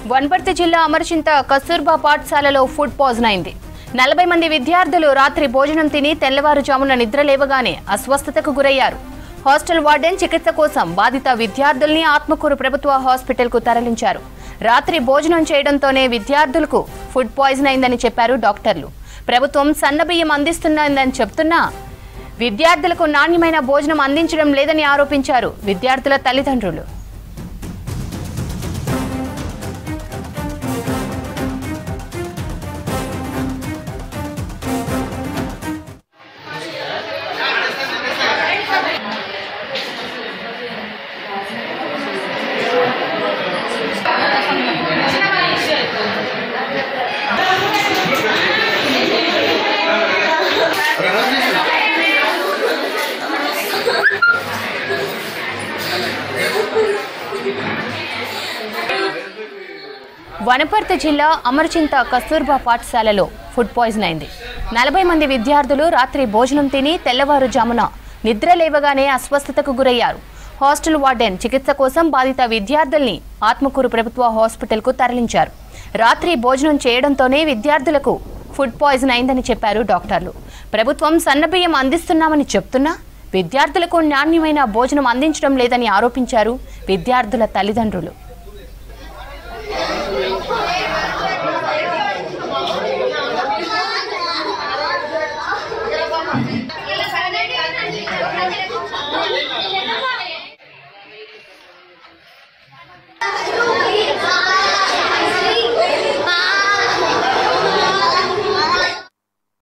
వనపర్తి జిల్లా అమరచింత కస్తూర్బా పాఠశాలలో food poison అయింది నలభై మంది విద్యార్థులు రాత్రి భోజనం తిని తెల్లవారుజామున నిద్ర లేవగానే అస్వస్థతకు గురయ్యారు హాస్టల్ వార్డెన్ చికిత్స కోసం బాధిత విద్యార్థుల్ని ఆత్మకూరు ప్రభుత్వ హాస్పిటల్కు తరలించారు రాత్రి భోజనం చేయడంతోనే విద్యార్థులకు ఫుడ్ పాయిజన్ అయిందని చెప్పారు డాక్టర్లు ప్రభుత్వం సన్నబియ్యం అందిస్తున్నదని చెప్తున్నా విద్యార్థులకు నాణ్యమైన భోజనం అందించడం లేదని ఆరోపించారు విద్యార్థుల తల్లిదండ్రులు వనపర్తి జిల్లా అమరచింత కస్తూర్బా పాఠశాలలో ఫుడ్ పాయిజన్ అయింది నలభై మంది విద్యార్థులు రాత్రి భోజనం తిని తెల్లవారుజామున నిద్ర లేవగానే అస్వస్థతకు గురయ్యారు హాస్టల్ వార్డెన్ చికిత్స కోసం బాధిత విద్యార్థుల్ని ఆత్మకూరు ప్రభుత్వ హాస్పిటల్కు తరలించారు రాత్రి భోజనం చేయడంతోనే విద్యార్థులకు ఫుడ్ పాయిజన్ అయిందని చెప్పారు డాక్టర్లు ప్రభుత్వం సన్నబియ్యం అందిస్తున్నామని చెప్తున్నా విద్యార్థులకు నాణ్యమైన భోజనం అందించడం లేదని ఆరోపించారు విద్యార్థుల తల్లిదండ్రులు Thank you.